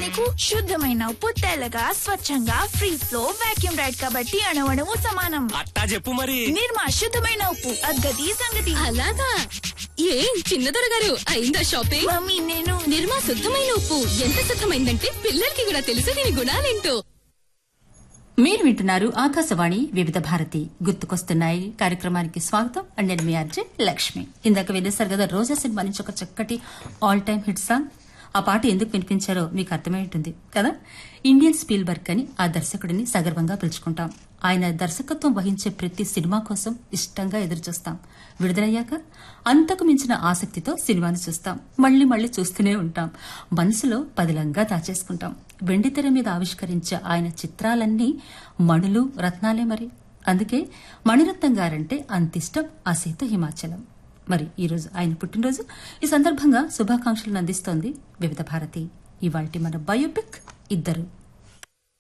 నీకు శుద్ధమైన ఉప్పు తెల్లగా స్వచ్ఛంగా ఫ్రీ ఫ్లో వాక్యూమ్ రైడ్ కాబట్టి అణవణము సమానం అట్టా చెప్పు మరి నిర్మా శుద్ధమైన ఉప్పు అద్గతి సంగతి అలాగా ఏం చిన్నదొర గారు అయిందా షాపింగ్ మమ్మీ నేను నిర్మా శుద్ధమైన ఉప్పు ఎంత శుద్ధమైందంటే పిల్లలకి కూడా తెలుసు దీని గుణాలేంటో మీరు వింటున్నారు ఆకాశవాణి వివిధ భారతి గుర్తుకొస్తున్నాయి కార్యక్రమానికి స్వాగతం అండ్ నేను మీ అర్జున్ లక్ష్మి ఇందాక వినేశారు కదా రోజా సినిమా నుంచి ఒక చక్కటి ఆల్ టైమ్ హిట్ సాంగ్ ఆ పాట ఎందుకు వినిపించారో మీకు అర్థమై ఉంటుంది కదా ఇండియన్ స్పీల్బర్గ్ అని ఆ దర్శకుడిని సగర్వంగా పిలుచుకుంటాం ఆయన దర్శకత్వం వహించే ప్రతి సినిమా కోసం ఇష్టంగా ఎదురుచూస్తాం విడుదలయ్యాక అంతకు మించిన ఆసక్తితో సినిమాను చూస్తాం మళ్లీ మళ్లీ చూస్తూనే ఉంటాం మనసులో పదిలంగా దాచేసుకుంటాం వెండితెర మీద ఆవిష్కరించే ఆయన చిత్రాలన్నీ మణులు రత్నాలే మరి అందుకే మణిరత్నం గారంటే అంతిష్టం ఆ సీత హిమాచలం మరి ఈ రోజు ఆయన పుట్టినరోజు ఈ సందర్భంగా శుభాకాంక్షలను అందిస్తోంది వివిధ భారతి ఇవాల్టి మన బయోపిక్ ఇద్దరు